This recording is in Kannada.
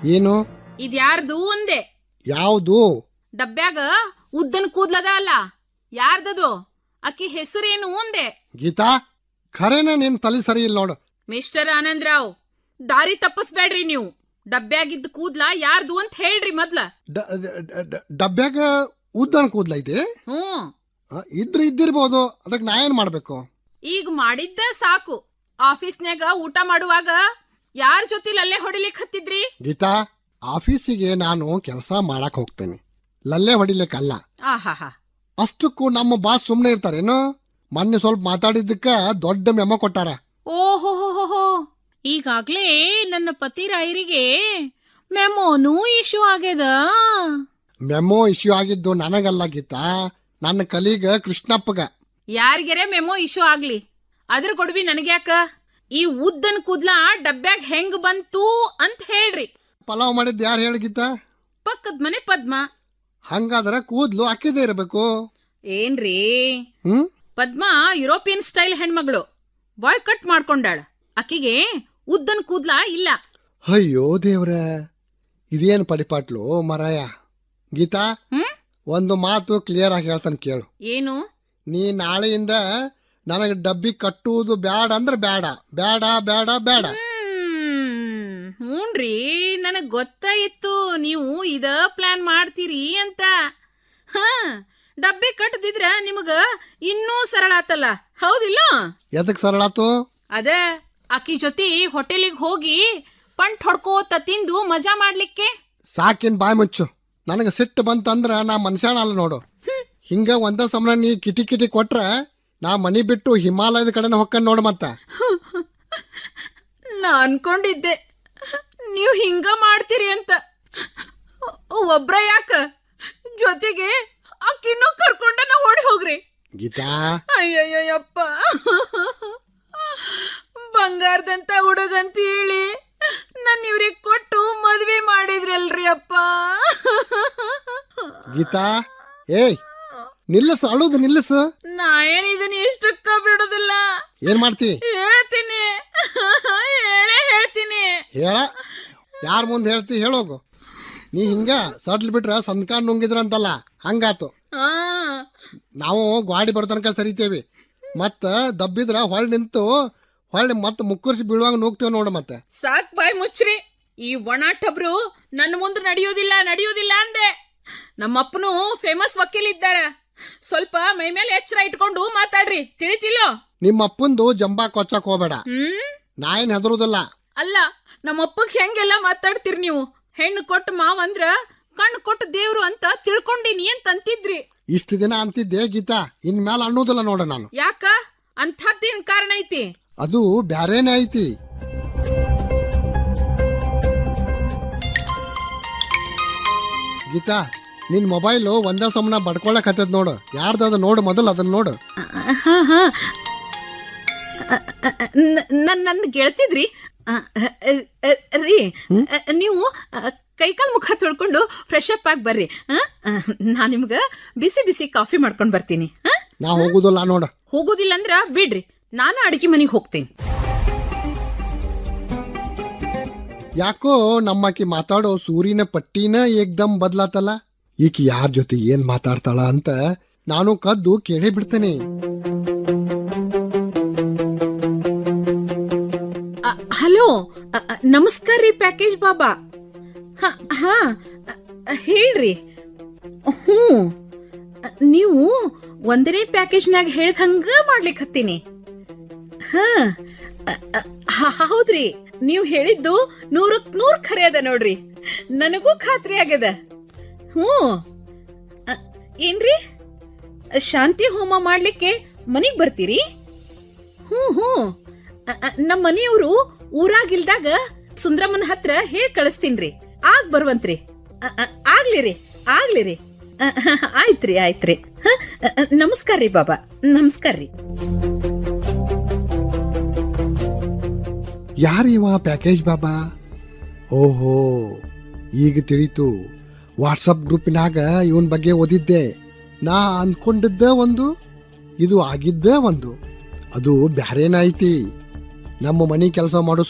ಏನು ಇದ್ಯಾರ್ದು ಒಂದೇ ಯಾವುದು ಡಬ್ಬ್ಯಾಗ ಉದ್ದನ್ ಕೂದ್ಲದ ಅಲ್ಲ ಯಾರ್ದದು ಅಕ್ಕಿ ಹೆಸರೇನು ಒಂದೇ ಗೀತಾ ಖರೇನ ನಿನ್ ತಲೆ ಸರಿ ಇಲ್ಲ ನೋಡು ಮಿಸ್ಟರ್ ಆನಂದ್ರಾವ್ ದಾರಿ ತಪ್ಪಿಸ್ಬೇಡ್ರಿ ನೀವು ಡಬ್ಬ್ಯಾಗಿದ್ದ ಕೂದ್ಲ ಯಾರ್ದು ಅಂತ ಹೇಳ್ರಿ ಮೊದ್ಲ ಡ- ಡ- ಡ- ಡಬ್ಬ್ಯಾಗ ಉದ್ದನ್ ಕೂದ್ಲೈತಿ ಹ್ಞೂ ಆ, ಇದ್ರ ಇದ್ದಿರ್ಬೋದು ಅದಕ್ಕೆ ನಾ ಏನ್ ಮಾಡ್ಬೇಕು ಈಗ ಮಾಡಿದ್ದ ಸಾಕು ಆಫೀಸ್ನ್ಯಾಗ ಊಟ ಮಾಡುವಾಗ ಯಾರ ಜೊತೆಲಿ ಅಲ್ಲೇ ಹೊಡಿಲಿಕ್ ಹತ್ತಿದ್ರಿ ಗೀತಾ ಆಫೀಸಿಗೆ ನಾನು ಕೆಲಸ ಮಾಡಕ್ ಹೋಗ್ತೇನೆ ಲಲ್ಲೆ ಹೊಡಿಲಿಕ್ಕಲ್ಲ ಆಹಾಹಾ ಅಷ್ಟಕ್ಕೂ ನಮ್ಮ ಬಾಸ್ ಸುಮ್ಮನೆ ಇರ್ತಾರೇನು ಮೊನ್ನೆ ಸ್ವಲ್ಪ ಮಾತಾಡಿದ್ದಕ್ಕ ದೊಡ್ಡ ಮೆಮೊ ಕೊಟ್ಟಾರ ಓಹೋಹೋಹೋ ಈಗಾಗ್ಲೇ ನನ್ನ ಪತಿ ರಾಯರಿಗೆ ಮೆಮೋನು ಇಶ್ಯೂ ಆಗ್ಯದ ಮೆಮೊ ಇಶ್ಯೂ ಆಗಿದ್ದು ನನಗಲ್ಲ ಗೀತಾ ನನ್ನ ಕಲೀಗ ಕೃಷ್ಣಪ್ಪಗ ಯಾರಿಗೆರೆ ಮೆಮೋ ಇಶ್ಯೂ ಆಗ್ಲಿ ಅದ್ರ ಕೊಡ್ವಿ ನನಗ್ಯಾಕ ಈ ಉದ್ದನ್ ಕೂದ್ಲ ಡಬ್ಬ್ಯಾಗ ಹೆಂಗ್ ಬಂತು ಅಂತ ಹೇಳ್ರಿ ಪಲಾವ್ ಮಾಡಿದ್ದು ಯಾರು ಹೇಳಿ ಗೀತಾ ಪಕ್ಕದ ಮನೆ ಪದ್ಮ ಹಂಗಾದ್ರೆ ಕೂದ್ಲು ಅಕ್ಕಿದೇ ಇರಬೇಕು ಏನ್ರಿ ಹ್ಮ್ ಪದ್ಮ ಯುರೋಪಿಯನ್ ಸ್ಟೈಲ್ ಹೆಣ್ಮಗಳು ಬಾಯ್ ಕಟ್ ಮಾಡ್ಕೊಂಡಾಳ ಆಕಿಗೆ ಉದ್ದನ್ ಕೂದ್ಲ ಇಲ್ಲ ಅಯ್ಯೋ ದೇವ್ರ ಇದೇನು ಪಡಿಪಾಟ್ಲು ಮರಾಯ ಗೀತಾ ಹ್ಮ್ ಒಂದು ಮಾತು ಕ್ಲಿಯರ್ ಆಗಿ ಹೇಳ್ತಾನೆ ಕೇಳು ಏನು ನೀ ನಾಳೆಯಿಂದ ನನಗೆ ಡಬ್ಬಿ ಕಟ್ಟುವುದು ಬ್ಯಾಡ ಅಂದ್ರೆ ಬ್ಯಾಡ ಬ್ಯಾಡ ಬ್ಯಾಡ ಬ್ಯಾಡ ಹ್ಮ್, ಹ್ಞೂನ್ರಿ ನನಗ್ ಗೊತ್ತಾಯಿತ್ತು ನೀವು ಇದ ಪ್ಲಾನ್ ಮಾಡ್ತೀರಿ ಅಂತ ಹ ಡಬ್ಬಿ ಕಟ್ಟದಿದ್ರ ನಿಮಗ ಇನ್ನೂ ಸರಳ ಆತಲ್ಲ ಹೌದಿಲ್ಲ ಎದಕ್ ಸರಳಾತು ಅದ ಅಕ್ಕಿ ಜೊತೆ ಹೋಟೆಲಿಗೆ ಹೋಗಿ ಪಂಟ್ ಹೊಡ್ಕೋತ ತಿಂದು ಮಜಾ ಮಾಡ್ಲಿಕ್ಕೆ ಸಾಕಿನ್ ಬಾಯ್ ಮುಚ್ಚು ನನಗೆ ಸಿಟ್ಟು ಬಂತಂದ್ರ ನಾ ಮನುಷ್ಯನ ಅಲ್ಲ ನೋಡು ಹಿಂಗ ಒಂದ ಸಮನ ನೀ ಕಿಟಿ ಕಿಟಿ ಕೊಟ್ರ ನಾ ಮನಿ ಬಿಟ್ಟು ಹಿಮಾಲಯದ ಕಡೆನ ಹೊಕ್ಕನ್ ನೋಡು ಮತ್ತ ನಾ ಅನ್ಕೊಂಡಿದ್ದೆ ನೀವು ಹಿಂಗ ಮಾಡ್ತೀರಿ ಅಂತ ಒಬ್ರ ಯಾಕ ಜೊತೆಗೆ ಅಕ್ಕಿನೂ ಕರ್ಕೊಂಡ ನಾ ಓಡಿ ಹೋಗ್ರಿ ಗೀತಾ ಅಯ್ಯಯ್ಯಪ್ಪ ಬಂಗಾರದಂತ ಹುಡುಗಂತ ಹೇಳಿ ನನ್ನ ಇವ್ರಿಗೆ ಕೊಟ್ಟು ಮದ್ವೆ ಮಾಡಿದ್ರಲ್ರಿ ಅಪ್ಪ ಗೀತಾ ಏಯ್ ನಿಲ್ಲಿಸ್ ಅಳುದು ನಿಲ್ಲಿಸು ನಾ ಏನ್ ಇದನ್ನ ಇಷ್ಟಕ್ಕ ಬಿಡುದಿಲ್ಲ ಏನ್ ಮಾಡ್ತಿ ಹೇಳ್ತೀನಿ ಹೇಳೇ ಹೇಳ್ತೀನಿ ಹೇಳ ಯಾರ ಮುಂದೆ ಹೇಳ್ತಿ ಹೇಳೋಗು ನೀ ಹಿಂಗ ಸಡ್ಲ್ ಬಿಟ್ರ ಸಂದ್ಕಾನ್ ನುಂಗಿದ್ರಂತಲ್ಲ ಹಂಗಾತು ಹಾ ನಾವು ಗಾಡಿ ಬರೋ ತನಕ ಸರಿತೇವಿ ಮತ್ತ ದಬ್ಬಿದ್ರ ಹೊಳ್ ನಿಂತು ಹೊಳ್ಳಿ ಮತ್ತ ಮುಕ್ಕರ್ಸಿ ಬೀಳುವಾಗ ನುಗ್ತೇವ್ ನೋಡು ಮತ್ತೆ ಸಾಕ್ ಬಾಯ್ ಮುಚ್ಚ್ರಿ ಈ ಒಣ ಟಬ್ರು ನನ್ನ ಮುಂದೆ ನಡೆಯೋದಿಲ್ಲ ನಡೆಯೋದಿಲ್ಲ ಅಂದೆ ನಮ್ಮಪ್ಪನು ಫೇಮಸ್ ವಕೀಲ್ ಇದ್ದಾರ ಸ್ವಲ್ಪ ಮೈ ಮೇಲೆ ಎಚ್ಚರ ಇಟ್ಕೊಂಡು ಮಾತಾಡ್ರಿ ತಿಳಿತಿಲ್ಲೋ ನಿಮ್ಮ ಅಪ್ಪಂದು ಜಂಬಾ ಕೊಚ್ಚಕ್ ಹೋಗ್ಬೇಡ ಹ್ಮ್ ನಾ ಏನ್ ಹೆದರುದಿಲ್ಲ ಅಲ್ಲ ನಮ್ಮಪ್ಪಗ್ ಹೆಂಗೆಲ್ಲ ಮಾತಾಡ್ತೀರಿ ನೀವು ಹೆಣ್ಣು ಕೊಟ್ಟು ಮಾವ ಅಂದ್ರ ಕಣ್ಣು ಕೊಟ್ಟು ದೇವ್ರು ಅಂತ ತಿಳ್ಕೊಂಡಿನಿ ಅಂತ ಅಂತಿದ್ರಿ ಇಷ್ಟು ದಿನ ಅಂತಿದ್ದೆ ಗೀತಾ ಇನ್ಮೇಲೆ ಅನ್ನೋದಿಲ್ಲ ನೋಡ ನಾನು ಯಾಕ ಅಂಥದ್ದೇನ್ ಕಾರಣ ಐತಿ ಅದು ಬ್ಯಾರೇನೇ ಐತಿ ಗೀತಾ ನಿನ್ ಮೊಬೈಲು ಒಂದ ಸಮನ ಬಡ್ಕೊಳಕ್ ಹತ್ತದ ನೋಡು ಯಾರ್ದದ ನೋಡು ಮೊದಲು ಅದನ್ನ ನೋಡು ನನ್ನ ನನ್ನ ಗೆಳ್ತಿದ್ರಿ ಅ, ಅ, ಅ, ರೀ ಅ, ನೀವು ಅ, ಕೈಕಾಲ್ ಮುಖ ತೊಳ್ಕೊಂಡು ಫ್ರೆಶ್ ಅಪ್ ಆಗಿ ಬರ್ರಿ ಆ? ಅ, ನಾ ನಿಮ್ಗ ಬಿಸಿ ಬಿಸಿ ಕಾಫಿ ಮಾಡ್ಕೊಂಡ್ ಬರ್ತೀನಿ ಆ? ನಾ ಹೋಗುದಿಲ್ಲ ನೋಡ ಹೋಗೋದಿಲ್ಲ ಅಂದ್ರ ಬಿಡ್ರಿ ನಾನು ಅಡಿಗೆ ಮನೆಗೆ ಹೋಗ್ತೀನಿ ಯಾಕೋ ನಮ್ಮಕಿ ಮಾತಾಡೋ ಸೂರಿನ ಪಟ್ಟಿನ ಏಕ್ದಮ್ ಬದ್ಲಾತಲ್ಲ ಈಕಿ ಯಾರ ಜೊತೆ ಏನ್ ಮಾತಾಡ್ತಾಳ ಅಂತ ನಾನು ಕದ್ದು ಕೇಳೇ ಬಿಡ್ತೇನೆ ಅ, ಹಲೋ ಅ, ಅ, ನಮಸ್ಕಾರ ರೀ ಪ್ಯಾಕೇಜ್ ಬಾಬಾ ಹ, ಹಾ ಅ, ಹೇಳ್ರಿ ಹ್ಞೂ ಅ, ನೀವು ಒಂದನೇ ಪ್ಯಾಕೇಜ್ನಾಗ ಹೇಳ್ದ ಹಂಗ ಮಾಡ್ಲಿಕ್ಕೆ ಹತ್ತೀನಿ ಹಾ ಅ, ಅ, ಹ- ಹೌದ್ರಿ ನೀವು ಹೇಳಿದ್ದು ನೂರಕ್ ನೂರ್ ಖರೆ ಅದ ನೋಡ್ರಿ ನನಗೂ ಖಾತ್ರಿ ಆಗ್ಯದ ಹ್ಞೂ ಅ, ಏನ್ರಿ ಶಾಂತಿ ಹೋಮ ಮಾಡ್ಲಿಕ್ಕೆ ಮನಿಗ್ ಬರ್ತೀರಿ ಹ್ಞೂ ಹ್ಞೂ ಅ- ಅ, ನಮ್ಮ ಮನೆಯವರು ಊರಾಗಿಲ್ದಾಗ ಸುಂದ್ರಮ್ಮನ ಹತ್ರ ಹೇಳ್ ಕಳಿಸ್ತೀನ್ರಿ ಆಗ್ ಬರುವಂತ್ರಿ ಅ, ಅ, ಆಗ್ಲಿ ರೀ ಆಗ್ಲಿ ರೀ ಅ, ಆಯ್ತ್ರಿ ಆಯ್ತ್ರಿ ಹ, ಅ, ಅ, ನಮಸ್ಕಾರ ರೀ ಬಾಬಾ ನಮಸ್ಕಾರ ರೀ ಯಾರಿವ ಪ್ಯಾಕೇಜ್ ಬಾಬಾ ಓಹೋ ಈಗ ತಿಳಿತು ವಾಟ್ಸಪ್ ಗ್ರೂಪಿನಾಗ ಇವನ್ ಬಗ್ಗೆ ಓದಿದ್ದೆ ನಾ ಅನ್ಕೊಂಡಿದ್ದ ಒಂದು ಇದು ಆಗಿದ್ದ ಒಂದು ಅದು ಬ್ಯಾರೇನ ಐತಿ ನಮ್ಮ ಮನಿ ಕೆಲಸ ಮಾಡೋ